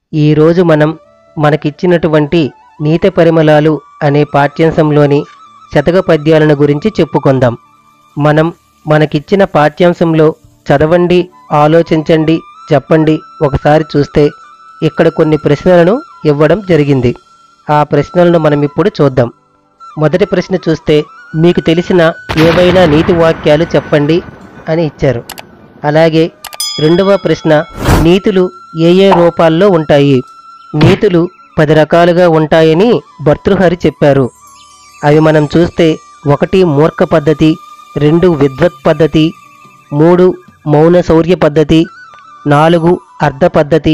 ఈరోజు మనం మనకిచ్చినటువంటి నీత పరిమళాలు అనే పాఠ్యాంశంలోని శతక పద్యాలను గురించి చెప్పుకుందాం మనం మనకిచ్చిన పాఠ్యాంశంలో చదవండి ఆలోచించండి చెప్పండి ఒకసారి చూస్తే ఇక్కడ కొన్ని ప్రశ్నలను ఇవ్వడం జరిగింది ఆ ప్రశ్నలను మనం ఇప్పుడు చూద్దాం మొదటి ప్రశ్న చూస్తే మీకు తెలిసిన ఏవైనా నీతి వాక్యాలు చెప్పండి అని ఇచ్చారు అలాగే రెండవ ప్రశ్న నీతులు ఏ ఏ రూపాల్లో ఉంటాయి నీతులు పది రకాలుగా ఉంటాయని భర్తృహరి చెప్పారు అవి మనం చూస్తే ఒకటి మూర్ఖ పద్ధతి రెండు విద్వత్ పద్ధతి మూడు మౌన శౌర్య పద్ధతి నాలుగు అర్ధ పద్ధతి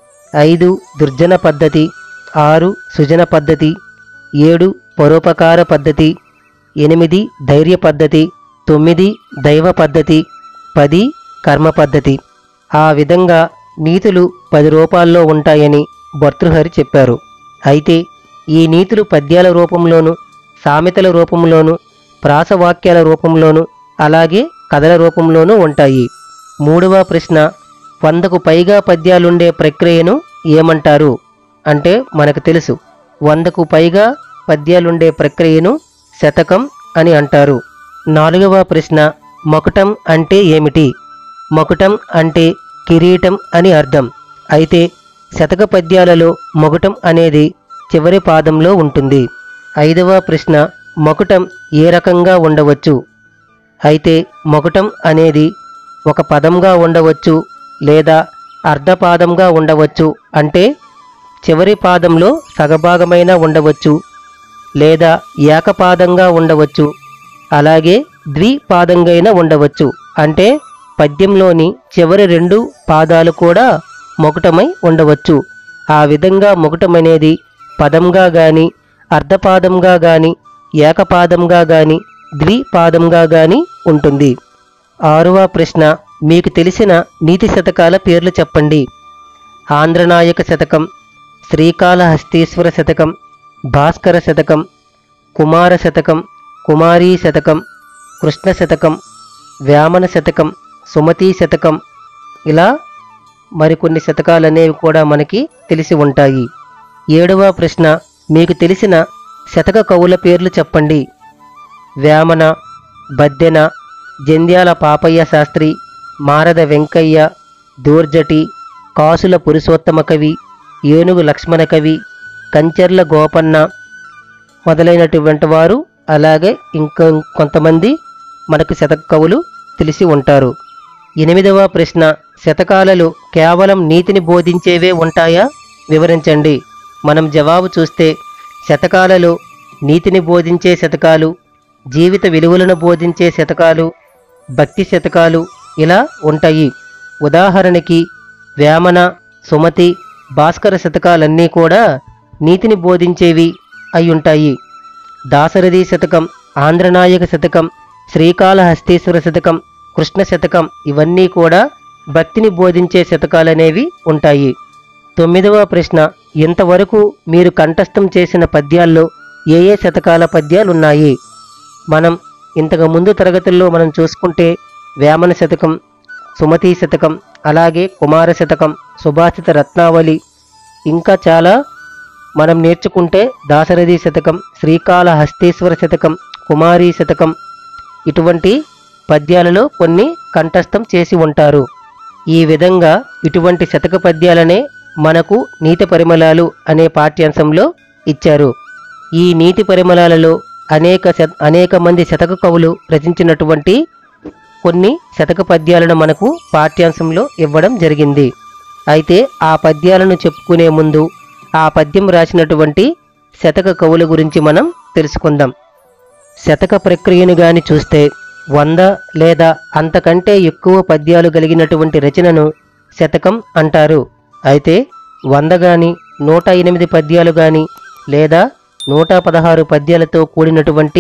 ఐదు దుర్జన పద్ధతి ఆరు సుజన పద్ధతి ఏడు పరోపకార పద్ధతి ఎనిమిది ధైర్య పద్ధతి తొమ్మిది దైవ పద్ధతి పది కర్మ పద్ధతి ఆ విధంగా నీతులు పది రూపాల్లో ఉంటాయని భర్తృహరి చెప్పారు అయితే ఈ నీతులు పద్యాల రూపంలోను సామెతల రూపంలోను ప్రాసవాక్యాల రూపంలోను అలాగే కథల రూపంలోనూ ఉంటాయి మూడవ ప్రశ్న వందకు పైగా పద్యాలుండే ప్రక్రియను ఏమంటారు అంటే మనకు తెలుసు వందకు పైగా పద్యాలుండే ప్రక్రియను శతకం అని అంటారు నాలుగవ ప్రశ్న మకుటం అంటే ఏమిటి మకుటం అంటే కిరీటం అని అర్థం అయితే శతక పద్యాలలో మకుటం అనేది చివరి పాదంలో ఉంటుంది ఐదవ ప్రశ్న మకుటం ఏ రకంగా ఉండవచ్చు అయితే మకుటం అనేది ఒక పదంగా ఉండవచ్చు లేదా అర్ధపాదంగా ఉండవచ్చు అంటే చివరి పాదంలో సగభాగమైన ఉండవచ్చు లేదా ఏకపాదంగా ఉండవచ్చు అలాగే ద్విపాదంగైన ఉండవచ్చు అంటే పద్యంలోని చివరి రెండు పాదాలు కూడా మొకటమై ఉండవచ్చు ఆ విధంగా మొకటమనేది పదంగా గాని అర్ధపాదంగా గాని ఏకపాదంగా గాని ద్విపాదంగా గాని ఉంటుంది ఆరవ ప్రశ్న మీకు తెలిసిన నీతి శతకాల పేర్లు చెప్పండి ఆంధ్రనాయక శతకం శ్రీకాళహస్తీశ్వర శతకం భాస్కర శతకం కుమార శతకం కుమారీ శతకం కృష్ణ శతకం వేమన శతకం సుమతీ శతకం ఇలా మరికొన్ని శతకాలు అనేవి కూడా మనకి తెలిసి ఉంటాయి ఏడవ ప్రశ్న మీకు తెలిసిన శతక కవుల పేర్లు చెప్పండి వేమన బద్దెన జంధ్యాల పాపయ్య శాస్త్రి మారద వెంకయ్య దూర్జటి కాసుల పురుషోత్తమ కవి ఏనుగు లక్ష్మణ కవి కంచెర్ల గోపన్న మొదలైనటువంటి వారు అలాగే ఇంకా కొంతమంది మనకు శతక కవులు తెలిసి ఉంటారు ఎనిమిదవ ప్రశ్న శతకాలలో కేవలం నీతిని బోధించేవే ఉంటాయా వివరించండి మనం జవాబు చూస్తే శతకాలలో నీతిని బోధించే శతకాలు జీవిత విలువలను బోధించే శతకాలు భక్తి శతకాలు ఇలా ఉంటాయి ఉదాహరణకి వేమన సుమతి భాస్కర శతకాలన్నీ కూడా నీతిని బోధించేవి అయి ఉంటాయి దాశరథి శతకం ఆంధ్రనాయక శతకం శ్రీకాళహస్తీశ్వర శతకం కృష్ణ శతకం ఇవన్నీ కూడా భక్తిని బోధించే శతకాలనేవి ఉంటాయి తొమ్మిదవ ప్రశ్న ఇంతవరకు మీరు కంఠస్థం చేసిన పద్యాల్లో ఏ ఏ శతకాల పద్యాలున్నాయి మనం ఇంతకు ముందు తరగతుల్లో మనం చూసుకుంటే వేమన శతకం సుమతి శతకం అలాగే కుమార శతకం సుభాషిత రత్నావళి ఇంకా చాలా మనం నేర్చుకుంటే దాశరథి శతకం శ్రీకాళహస్తీశ్వర శతకం కుమారీ శతకం ఇటువంటి పద్యాలలో కొన్ని కంఠస్థం చేసి ఉంటారు ఈ విధంగా ఇటువంటి శతక పద్యాలనే మనకు నీతి పరిమళాలు అనే పాఠ్యాంశంలో ఇచ్చారు ఈ నీతి పరిమళాలలో అనేక శత అనేక మంది శతక కవులు రచించినటువంటి కొన్ని శతక పద్యాలను మనకు పాఠ్యాంశంలో ఇవ్వడం జరిగింది అయితే ఆ పద్యాలను చెప్పుకునే ముందు ఆ పద్యం రాసినటువంటి శతక కవుల గురించి మనం తెలుసుకుందాం శతక ప్రక్రియను గాని చూస్తే వంద లేదా అంతకంటే ఎక్కువ పద్యాలు కలిగినటువంటి రచనను శతకం అంటారు అయితే వంద గాని నూట ఎనిమిది పద్యాలు గాని లేదా నూట పదహారు పద్యాలతో కూడినటువంటి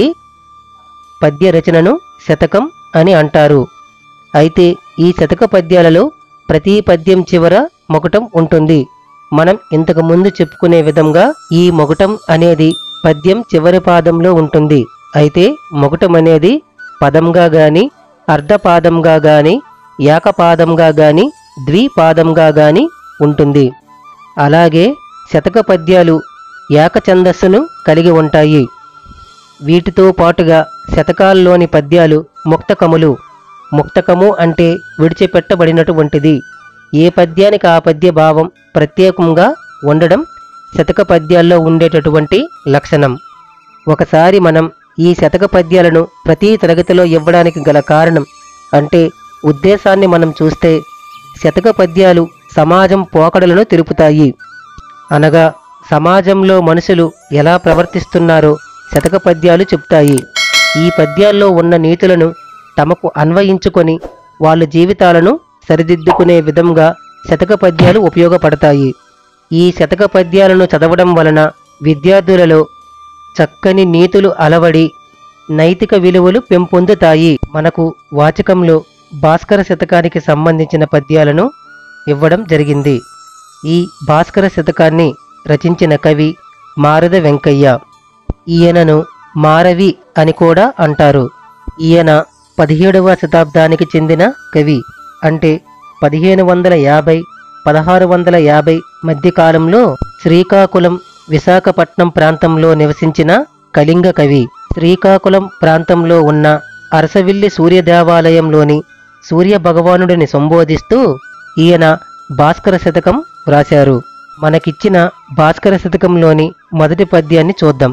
పద్య రచనను శతకం అని అంటారు అయితే ఈ శతక పద్యాలలో ప్రతి పద్యం చివర మొకటం ఉంటుంది మనం ఇంతకు ముందు చెప్పుకునే విధంగా ఈ మొకటం అనేది పద్యం చివరి పాదంలో ఉంటుంది అయితే మొకటం అనేది పదంగా గాని అర్ధపాదంగా గాని ఏకపాదంగా గాని ద్విపాదంగా గాని ఉంటుంది అలాగే శతక పద్యాలు ఏకఛందస్సును కలిగి ఉంటాయి వీటితో పాటుగా శతకాల్లోని పద్యాలు ముక్తకములు ముక్తకము అంటే విడిచిపెట్టబడినటువంటిది ఏ పద్యానికి ఆ పద్య భావం ప్రత్యేకంగా ఉండడం శతక పద్యాల్లో ఉండేటటువంటి లక్షణం ఒకసారి మనం ఈ శతక పద్యాలను ప్రతి తరగతిలో ఇవ్వడానికి గల కారణం అంటే ఉద్దేశాన్ని మనం చూస్తే శతక పద్యాలు సమాజం పోకడలను తెలుపుతాయి అనగా సమాజంలో మనుషులు ఎలా ప్రవర్తిస్తున్నారో శతక పద్యాలు చెప్తాయి ఈ పద్యాల్లో ఉన్న నీతులను తమకు అన్వయించుకొని వాళ్ళ జీవితాలను సరిదిద్దుకునే విధంగా శతక పద్యాలు ఉపయోగపడతాయి ఈ శతక పద్యాలను చదవడం వలన విద్యార్థులలో చక్కని నీతులు అలవడి నైతిక విలువలు పెంపొందుతాయి మనకు వాచకంలో భాస్కర శతకానికి సంబంధించిన పద్యాలను ఇవ్వడం జరిగింది ఈ భాస్కర శతకాన్ని రచించిన కవి మారద వెంకయ్య ఈయనను మారవి అని కూడా అంటారు ఈయన పదిహేడవ శతాబ్దానికి చెందిన కవి అంటే పదిహేను వందల యాభై పదహారు వందల యాభై మధ్యకాలంలో శ్రీకాకుళం విశాఖపట్నం ప్రాంతంలో నివసించిన కళింగ కవి శ్రీకాకుళం ప్రాంతంలో ఉన్న అరసవిల్లి సూర్య దేవాలయంలోని సూర్య భగవానుడిని సంబోధిస్తూ ఈయన భాస్కర శతకం వ్రాశారు మనకిచ్చిన భాస్కర శతకంలోని మొదటి పద్యాన్ని చూద్దాం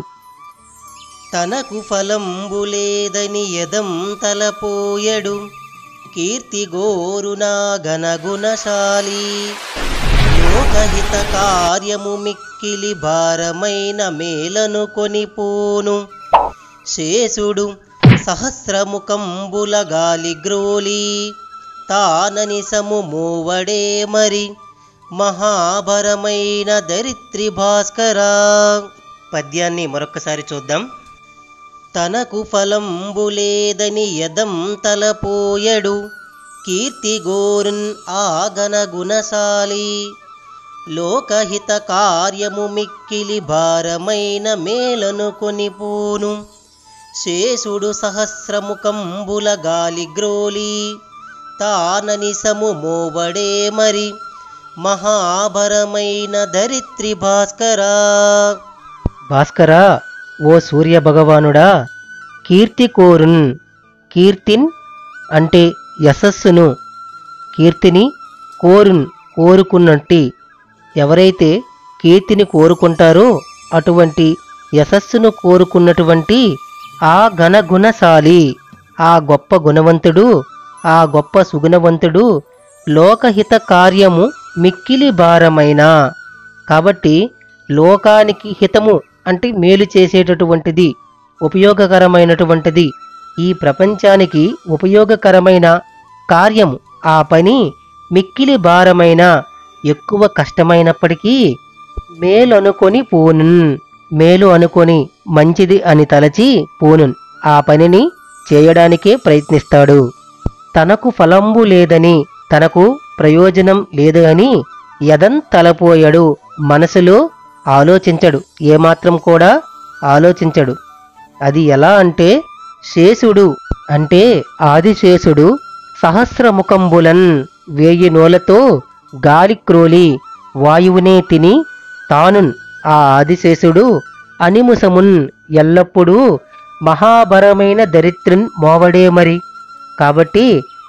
తనకు ఫలంబులేదని ఎదం తలపోయడు కీర్తి గోరునా గనగుణశాలి లోకహిత కార్యము మిక్కిలి భారమైన మేలను కొనిపోను శేషుడు సహస్రముఖంబుల గాలి గ్రోలి తానని సము మూవడే మరి మహాభరమైన దరిత్రి భాస్కరా పద్యాన్ని మరొక్కసారి చూద్దాం తనకు ఫలంబులేదని యదం తలపోయడు కీర్తి గోరున్ ఆగన గుణశాలి లోకహిత కార్యము మిక్కిలి భారమైన మేలను కొనిపోను శేషుడు సహస్రముఖంబుల గాలి గ్రోలి తానని సము మోవడే మరి మహాభరమైన దరిత్రి భాస్కరా భాస్కరా ఓ సూర్య భగవానుడా కీర్తి కోరున్ కీర్తిన్ అంటే యశస్సును కీర్తిని కోరున్ కోరుకున్నట్టి ఎవరైతే కీర్తిని కోరుకుంటారో అటువంటి యశస్సును కోరుకున్నటువంటి ఆ గణగుణశాలి ఆ గొప్ప గుణవంతుడు ఆ గొప్ప సుగుణవంతుడు లోకహిత కార్యము మిక్కిలి భారమైన కాబట్టి లోకానికి హితము అంటే మేలు చేసేటటువంటిది ఉపయోగకరమైనటువంటిది ఈ ప్రపంచానికి ఉపయోగకరమైన కార్యము ఆ పని మిక్కిలి భారమైన ఎక్కువ కష్టమైనప్పటికీ మేలు అనుకొని పూనున్ మేలు అనుకొని మంచిది అని తలచి పూనున్ ఆ పనిని చేయడానికే ప్రయత్నిస్తాడు తనకు ఫలంబు లేదని తనకు ప్రయోజనం లేదు అని యదన్ తలపోయాడు మనసులో ఆలోచించడు ఏమాత్రం కూడా ఆలోచించడు అది ఎలా అంటే శేషుడు అంటే ఆదిశేషుడు సహస్రముఖంబులన్ వేయి నోలతో గాలి క్రోలి వాయువునే తిని తానున్ ఆ ఆదిశేషుడు అనిముసమున్ ఎల్లప్పుడూ మహాభరమైన దరిద్రన్ మోవడే మరి కాబట్టి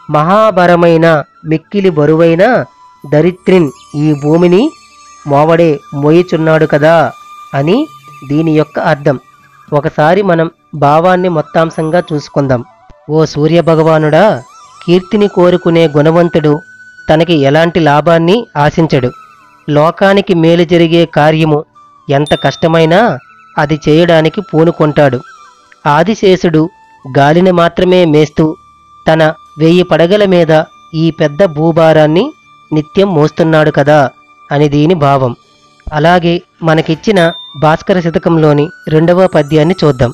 మహాభరమైన మిక్కిలి బరువైన దరిద్రిన్ ఈ భూమిని మోవడే మోయిచున్నాడు కదా అని దీని యొక్క అర్థం ఒకసారి మనం భావాన్ని మొత్తాంశంగా చూసుకుందాం ఓ సూర్య భగవానుడా కీర్తిని కోరుకునే గుణవంతుడు తనకి ఎలాంటి లాభాన్ని ఆశించడు లోకానికి మేలు జరిగే కార్యము ఎంత కష్టమైనా అది చేయడానికి పూనుకుంటాడు ఆదిశేషుడు గాలిని మాత్రమే మేస్తూ తన వెయ్యి పడగల మీద ఈ పెద్ద భూభారాన్ని నిత్యం మోస్తున్నాడు కదా అని దీని భావం అలాగే మనకిచ్చిన భాస్కర శతకంలోని రెండవ పద్యాన్ని చూద్దాం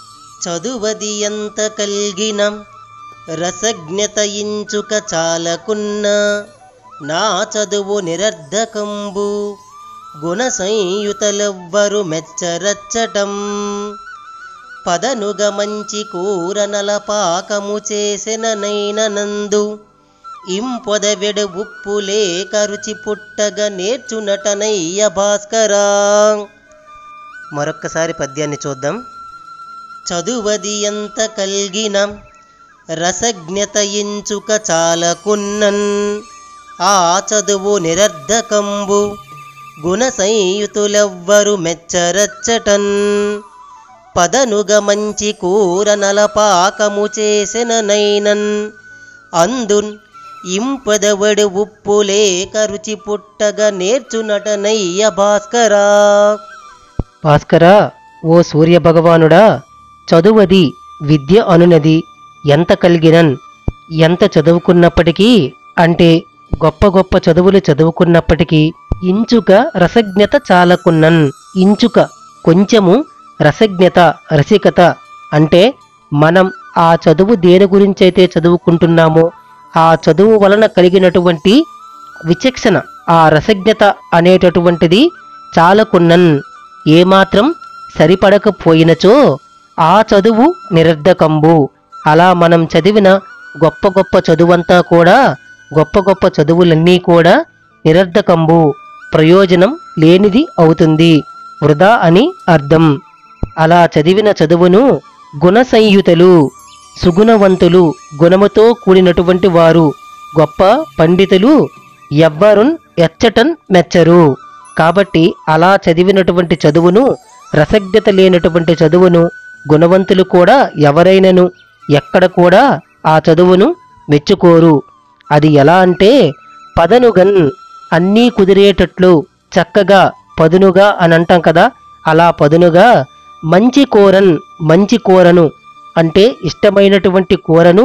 చదువది ఎంత కల్గిన రసజ్ఞత ఇంచుక చాలకున్న నా చదువు నిరర్ధకంబు గుణ సంయుతలెవ్వరు మెచ్చరచ్చటం పదనుగ మంచి కూర నలపాకము చేసిన నైన నందు ఇంపొదవెడు ఉప్పు లేక రుచి పుట్టగ నేర్చునటనయ్య భాస్కరా మరొక్కసారి పద్యాన్ని చూద్దాం చదువది ఎంత కల్గిన రసజ్ఞత ఇంచుక చాలకున్నన్ ఆ చదువు నిరర్ధకంబు గుణ సంయుతులెవ్వరు మెచ్చరచ్చటన్ పదనుగ మంచి కూర నలపాకము చేసిన నైనన్ అందున్ ఇంపదవడు ఉప్పు లేక రుచి పుట్టగ నేర్చునటనయ్య భాస్కరా భాస్కరా ఓ సూర్య భగవానుడా చదువది విద్య అనునది ఎంత కలిగినన్ ఎంత చదువుకున్నప్పటికీ అంటే గొప్ప గొప్ప చదువులు చదువుకున్నప్పటికీ ఇంచుక రసజ్ఞత చాలకున్నన్ ఇంచుక కొంచెము రసజ్ఞత రసికత అంటే మనం ఆ చదువు దేని గురించైతే చదువుకుంటున్నామో ఆ చదువు వలన కలిగినటువంటి విచక్షణ ఆ రసజ్ఞత అనేటటువంటిది చాలకున్నన్ ఏమాత్రం సరిపడకపోయినచో ఆ చదువు నిరర్ధకంబు అలా మనం చదివిన గొప్ప గొప్ప చదువంతా కూడా గొప్ప గొప్ప చదువులన్నీ కూడా నిరర్ధకంబు ప్రయోజనం లేనిది అవుతుంది వృధా అని అర్థం అలా చదివిన చదువును గుణ సంయుతలు సుగుణవంతులు గుణముతో కూడినటువంటి వారు గొప్ప పండితులు ఎవ్వరున్ ఎచ్చటన్ మెచ్చరు కాబట్టి అలా చదివినటువంటి చదువును రసజ్ఞత లేనటువంటి చదువును గుణవంతులు కూడా ఎవరైనను ఎక్కడ కూడా ఆ చదువును మెచ్చుకోరు అది ఎలా అంటే పదనుగన్ అన్నీ కుదిరేటట్లు చక్కగా పదునుగా అని అంటాం కదా అలా పదునుగా మంచి కూరన్ మంచి కూరను అంటే ఇష్టమైనటువంటి కూరను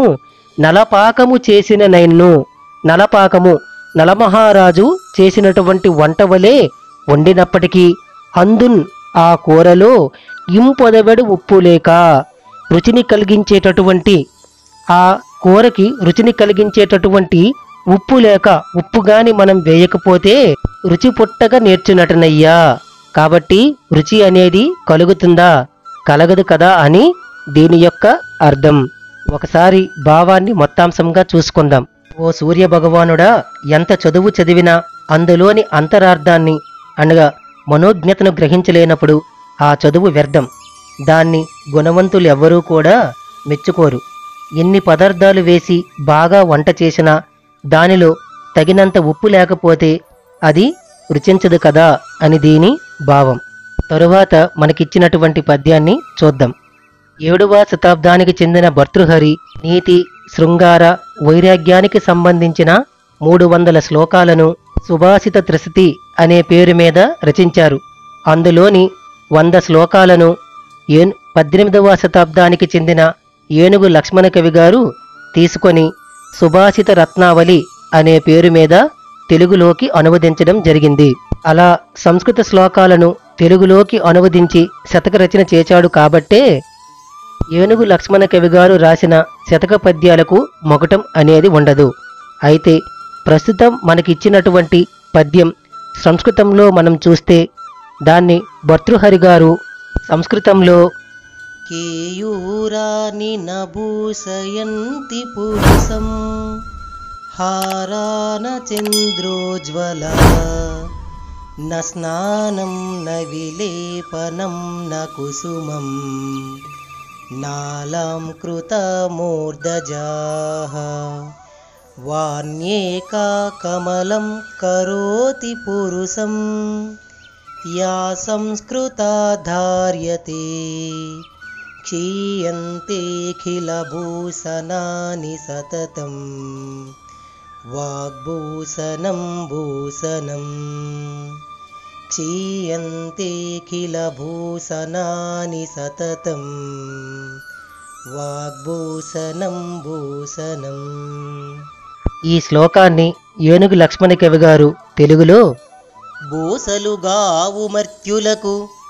నలపాకము చేసిన నైన్ను నలపాకము నలమహారాజు చేసినటువంటి వంట వలె వండినప్పటికీ అందున్ ఆ కూరలో ఇంపొదవెడు ఉప్పు లేక రుచిని కలిగించేటటువంటి ఆ కూరకి రుచిని కలిగించేటటువంటి ఉప్పు లేక ఉప్పు గాని మనం వేయకపోతే రుచి పుట్టగా నేర్చునటనయ్యా కాబట్టి రుచి అనేది కలుగుతుందా కలగదు కదా అని దీని యొక్క అర్థం ఒకసారి భావాన్ని మొత్తాంశంగా చూసుకుందాం ఓ సూర్య భగవానుడా ఎంత చదువు చదివినా అందులోని అంతరార్థాన్ని అనగా మనోజ్ఞతను గ్రహించలేనప్పుడు ఆ చదువు వ్యర్థం దాన్ని గుణవంతులు ఎవ్వరూ కూడా మెచ్చుకోరు ఎన్ని పదార్థాలు వేసి బాగా వంట చేసినా దానిలో తగినంత ఉప్పు లేకపోతే అది రుచించదు కదా అని దీని భావం తరువాత మనకిచ్చినటువంటి పద్యాన్ని చూద్దాం ఏడవ శతాబ్దానికి చెందిన భర్తృహరి నీతి శృంగార వైరాగ్యానికి సంబంధించిన మూడు వందల శ్లోకాలను సుభాషిత త్రిశతి అనే పేరు మీద రచించారు అందులోని వంద శ్లోకాలను ఏన్ పద్దెనిమిదవ శతాబ్దానికి చెందిన ఏనుగు లక్ష్మణ కవి గారు తీసుకొని సుభాషిత రత్నావళి అనే పేరు మీద తెలుగులోకి అనువదించడం జరిగింది అలా సంస్కృత శ్లోకాలను తెలుగులోకి అనువదించి శతక రచన చేశాడు కాబట్టే ఏనుగు లక్ష్మణ కవి గారు రాసిన శతక పద్యాలకు మొగటం అనేది ఉండదు అయితే ప్రస్తుతం మనకిచ్చినటువంటి పద్యం సంస్కృతంలో మనం చూస్తే దాన్ని భర్తృహరి గారు సంస్కృతంలో కేయూరాని నభూషయంతి పురుషం హారాన చంద్రోజ్వల న స్నానం న విలేపనం న కుసుమం నాలాం కృతమూర్ధజాః వాణ్యేకా కమలం కరోతి పురుషం యా సంస్కృతా ధార్యతే क्षीयन्तेऽखिलभूषणानि सततं वाग्भूषणं भूषणम् क्षीयन्तेऽखिलभूषणानि सततं వాగ్భూషణం భూషణం ఈ శ్లోకాన్ని ఏనుగు లక్ష్మణ కవి గారు తెలుగులో భూసలుగావు మర్త్యులకు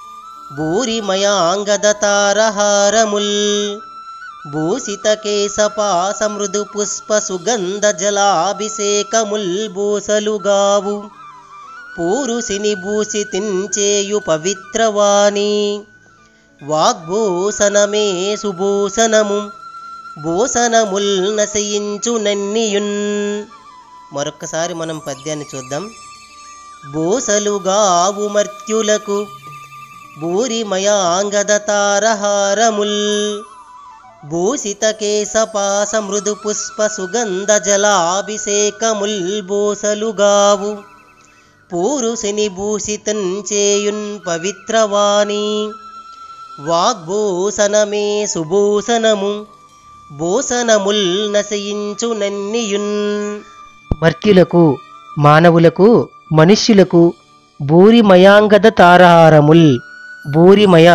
భూరిమయాంగదతారహారముల్ భూషిత కేశపాస మృదు పుష్ప సుగంధ జలాభిషేకముల్ భూసలుగావు పూరుషిని భూషితించేయు పవిత్రవాణి వాగ్భూషణమే సుభూషణము భూసనముల్ నశయించు నన్నియున్ మరొక్కసారి మనం పద్యాన్ని చూద్దాం బోసలుగావు మర్త్యులకు భూరిమయాంగద తారహారముల్ భూషిత కేశపాస మృదు పుష్ప సుగంధ జలాభిషేకముల్ బోసలుగావు పూరుషిని భూషితం చేయున్ పవిత్రవాణి వాగ్భూషణమే సుభూషణము భూషణముల్ నశయించు నన్నియున్ మర్త్యులకు మానవులకు మనుష్యులకు భూరిమయాంగద తారహారముల్ భూరిమయ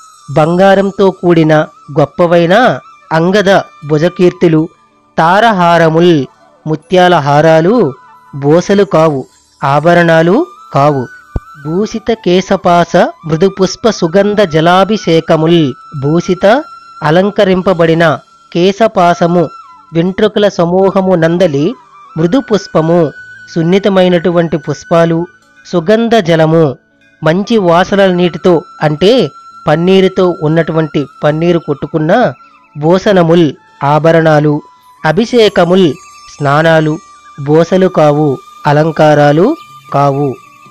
బంగారంతో కూడిన గొప్పవైన అంగద భుజకీర్తులు తారహారముల్ ముత్యాల హారాలు బోసలు కావు ఆభరణాలు కావు భూషిత కేశపాస మృదు పుష్ప సుగంధ జలాభిషేకముల్ భూషిత అలంకరింపబడిన కేశపాసము వెంట్రుకల సమూహము నందలి మృదు పుష్పము సున్నితమైనటువంటి పుష్పాలు సుగంధ జలము మంచి వాసనల నీటితో అంటే పన్నీరుతో ఉన్నటువంటి పన్నీరు కొట్టుకున్న భూషణముల్ ఆభరణాలు అభిషేకముల్ స్నానాలు బోసలు కావు అలంకారాలు కావు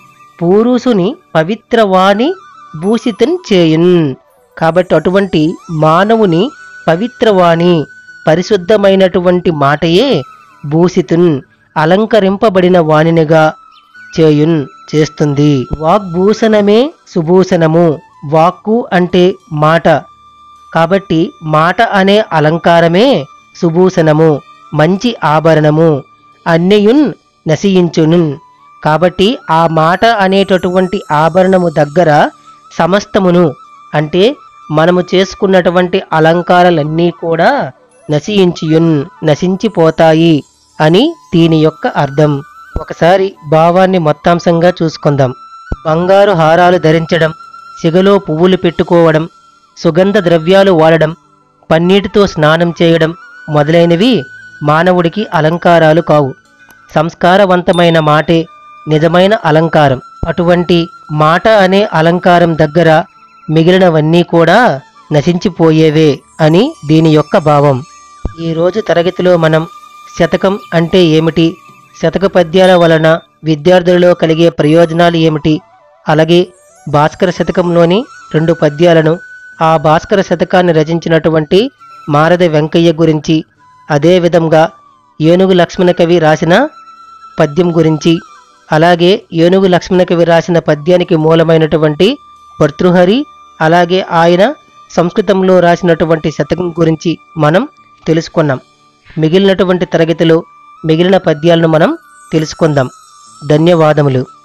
పూరుషుని పవిత్రవాణి భూషితం చేయున్ కాబట్టి అటువంటి మానవుని పవిత్రవాణి పరిశుద్ధమైనటువంటి మాటయే భూషితున్ అలంకరింపబడిన వాణినిగా చేయున్ చేస్తుంది వాగ్భూషణమే సుభూషణము వాక్కు అంటే మాట కాబట్టి మాట అనే అలంకారమే సుభూషణము మంచి ఆభరణము అన్యయున్ నశించునున్ కాబట్టి ఆ మాట అనేటటువంటి ఆభరణము దగ్గర సమస్తమును అంటే మనము చేసుకున్నటువంటి అలంకారాలన్నీ కూడా నశించియున్ నశించిపోతాయి అని దీని యొక్క అర్థం ఒకసారి భావాన్ని మొత్తాంశంగా చూసుకుందాం బంగారు హారాలు ధరించడం సిగలో పువ్వులు పెట్టుకోవడం సుగంధ ద్రవ్యాలు వాడడం పన్నీటితో స్నానం చేయడం మొదలైనవి మానవుడికి అలంకారాలు కావు సంస్కారవంతమైన మాటే నిజమైన అలంకారం అటువంటి మాట అనే అలంకారం దగ్గర మిగిలినవన్నీ కూడా నశించిపోయేవే అని దీని యొక్క భావం ఈరోజు తరగతిలో మనం శతకం అంటే ఏమిటి శతక పద్యాల వలన విద్యార్థులలో కలిగే ప్రయోజనాలు ఏమిటి అలాగే భాస్కర శతకంలోని రెండు పద్యాలను ఆ భాస్కర శతకాన్ని రచించినటువంటి మారద వెంకయ్య గురించి అదేవిధంగా ఏనుగు లక్ష్మణ కవి రాసిన పద్యం గురించి అలాగే ఏనుగు లక్ష్మణ కవి రాసిన పద్యానికి మూలమైనటువంటి భర్తృహరి అలాగే ఆయన సంస్కృతంలో రాసినటువంటి శతకం గురించి మనం తెలుసుకున్నాం మిగిలినటువంటి తరగతిలో మిగిలిన పద్యాలను మనం తెలుసుకుందాం ధన్యవాదములు